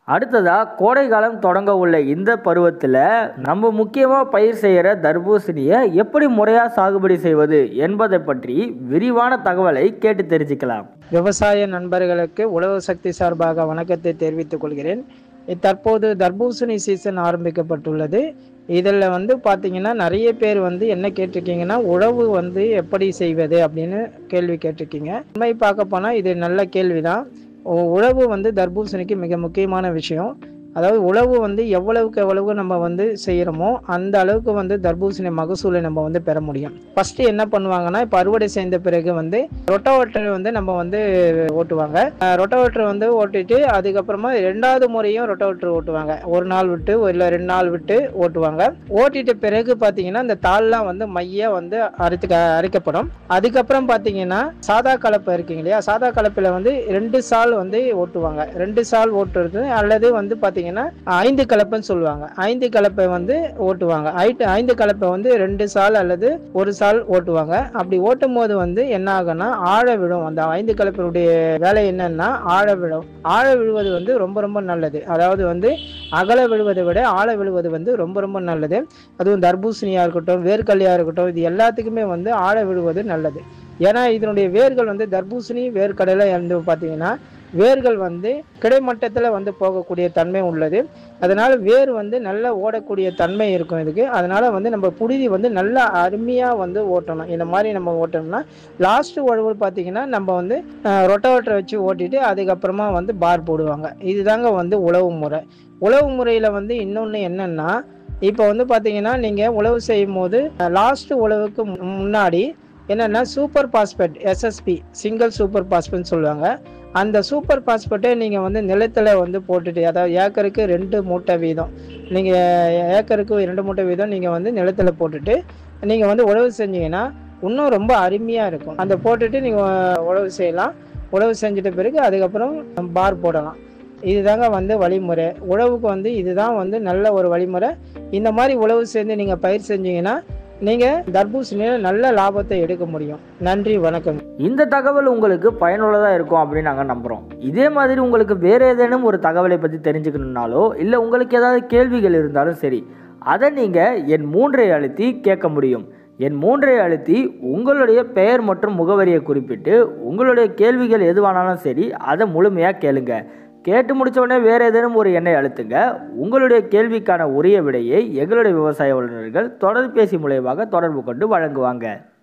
அடுத்ததா கோடை காலம் தொடங்க உள்ள இந்த பருவத்தில் நம்ம முக்கியமாக பயிர் செய்கிற தர்பூசணியை எப்படி முறையாக சாகுபடி செய்வது என்பதை பற்றி விரிவான தகவலை கேட்டு தெரிஞ்சுக்கலாம் விவசாய நண்பர்களுக்கு உழவு சக்தி சார்பாக வணக்கத்தை தெரிவித்துக் கொள்கிறேன் தற்போது தர்பூசணி சீசன் ஆரம்பிக்கப்பட்டுள்ளது இதில் வந்து பார்த்தீங்கன்னா நிறைய பேர் வந்து என்ன கேட்டிருக்கீங்கன்னா உழவு வந்து எப்படி செய்வது அப்படின்னு கேள்வி கேட்டிருக்கீங்க உண்மை பார்க்க போனால் இது நல்ல கேள்வி தான் உழவு வந்து தர்பூசணிக்கு மிக முக்கியமான விஷயம் அதாவது உழவு வந்து எவ்வளவுக்கு எவ்வளவு நம்ம வந்து செய்கிறோமோ அந்த அளவுக்கு வந்து தர்பூசணி மகசூலை நம்ம வந்து பெற முடியும் ஃபஸ்ட்டு என்ன பண்ணுவாங்கன்னா இப்போ அறுவடை செய்த பிறகு வந்து ரொட்டோவேட்டர் வந்து நம்ம வந்து ஓட்டுவாங்க ரொட்டோவேட்டர் வந்து ஓட்டிட்டு அதுக்கப்புறமா ரெண்டாவது முறையும் ரொட்டோவேட்டர் ஓட்டுவாங்க ஒரு நாள் விட்டு இல்லை ரெண்டு நாள் விட்டு ஓட்டுவாங்க ஓட்டிட்ட பிறகு பார்த்தீங்கன்னா இந்த தாள்லாம் வந்து மைய வந்து அரைத்து அரைக்கப்படும் அதுக்கப்புறம் பார்த்தீங்கன்னா சாதா கலப்பை இருக்குங்க இல்லையா சாதா கலப்பில் வந்து ரெண்டு சால் வந்து ஓட்டுவாங்க ரெண்டு சால் ஓட்டுறது அல்லது வந்து பார்த்தீங்கன்னா ஐந்து கலப்பைன்னு சொல்லுவாங்க ஐந்து கலப்பை வந்து ஓட்டுவாங்க ஐட்டு ஐந்து கலப்பை வந்து ரெண்டு சால் அல்லது ஒரு சால் ஓட்டுவாங்க அப்படி ஓட்டும் போது வந்து என்ன ஆகும்னா ஆழ விழும் அந்த ஐந்து கலப்பினுடைய வேலை என்னன்னா ஆழ விழும் ஆழ விழுவது வந்து ரொம்ப ரொம்ப நல்லது அதாவது வந்து அகல விழுவதை விட ஆழ விழுவது வந்து ரொம்ப ரொம்ப நல்லது அதுவும் தர்பூசணியா இருக்கட்டும் வேர்க்கல்லியா இருக்கட்டும் இது எல்லாத்துக்குமே வந்து ஆழ விழுவது நல்லது ஏன்னா இதனுடைய வேர்கள் வந்து தர்பூசணி வேர்க்கடலை வந்து பார்த்தீங்கன்னா வேர்கள் வந்து கிடைமட்டத்தில் வந்து போகக்கூடிய தன்மை உள்ளது அதனால வேர் வந்து நல்லா ஓடக்கூடிய தன்மை இருக்கும் இதுக்கு அதனால வந்து நம்ம புழுதி வந்து நல்லா அருமையாக வந்து ஓட்டணும் இந்த மாதிரி நம்ம ஓட்டணும்னா லாஸ்ட் உழவு பார்த்தீங்கன்னா நம்ம வந்து ரொட்டோவேட்டரை வச்சு ஓட்டிட்டு அதுக்கப்புறமா வந்து பார் போடுவாங்க இதுதாங்க வந்து உழவு முறை உழவு முறையில் வந்து இன்னொன்று என்னன்னா இப்போ வந்து பார்த்தீங்கன்னா நீங்கள் உழவு செய்யும் போது லாஸ்ட் உழவுக்கு முன்னாடி என்னென்னா super phosphate SSP single super பாஸ்பேட்னு சொல்லுவாங்க அந்த சூப்பர் பாஸ்பேட்டை நீங்கள் வந்து நிலத்தில் வந்து போட்டுட்டு அதாவது ஏக்கருக்கு ரெண்டு மூட்டை வீதம் நீங்கள் ஏக்கருக்கு ரெண்டு மூட்டை வீதம் நீங்கள் வந்து நிலத்தில் போட்டுட்டு நீங்கள் வந்து உழவு செஞ்சீங்கன்னா இன்னும் ரொம்ப அருமையாக இருக்கும் அந்த போட்டுட்டு நீங்கள் உழவு செய்யலாம் உழவு செஞ்சிட்ட பிறகு அதுக்கப்புறம் பார் போடலாம் இதுதாங்க வந்து வழிமுறை உழவுக்கு வந்து இதுதான் வந்து நல்ல ஒரு வழிமுறை இந்த மாதிரி உழவு சேர்ந்து நீங்கள் பயிர் செஞ்சீங்கன்னா நீங்கள் தர்பூசணியில் நல்ல லாபத்தை எடுக்க முடியும் நன்றி வணக்கம் இந்த தகவல் உங்களுக்கு பயனுள்ளதாக இருக்கும் அப்படின்னு நாங்கள் நம்புகிறோம் இதே மாதிரி உங்களுக்கு வேறு ஏதேனும் ஒரு தகவலை பற்றி தெரிஞ்சுக்கணுன்னாலோ இல்லை உங்களுக்கு ஏதாவது கேள்விகள் இருந்தாலும் சரி அதை நீங்கள் என் மூன்றை அழுத்தி கேட்க முடியும் என் மூன்றை அழுத்தி உங்களுடைய பெயர் மற்றும் முகவரியை குறிப்பிட்டு உங்களுடைய கேள்விகள் எதுவானாலும் சரி அதை முழுமையாக கேளுங்க கேட்டு முடிச்ச உடனே வேறு ஏதேனும் ஒரு எண்ணை அழுத்துங்க உங்களுடைய கேள்விக்கான உரிய விடையை எங்களுடைய விவசாய வல்லுநர்கள் தொடர்பேசி மூலயமாக தொடர்பு கொண்டு வழங்குவாங்க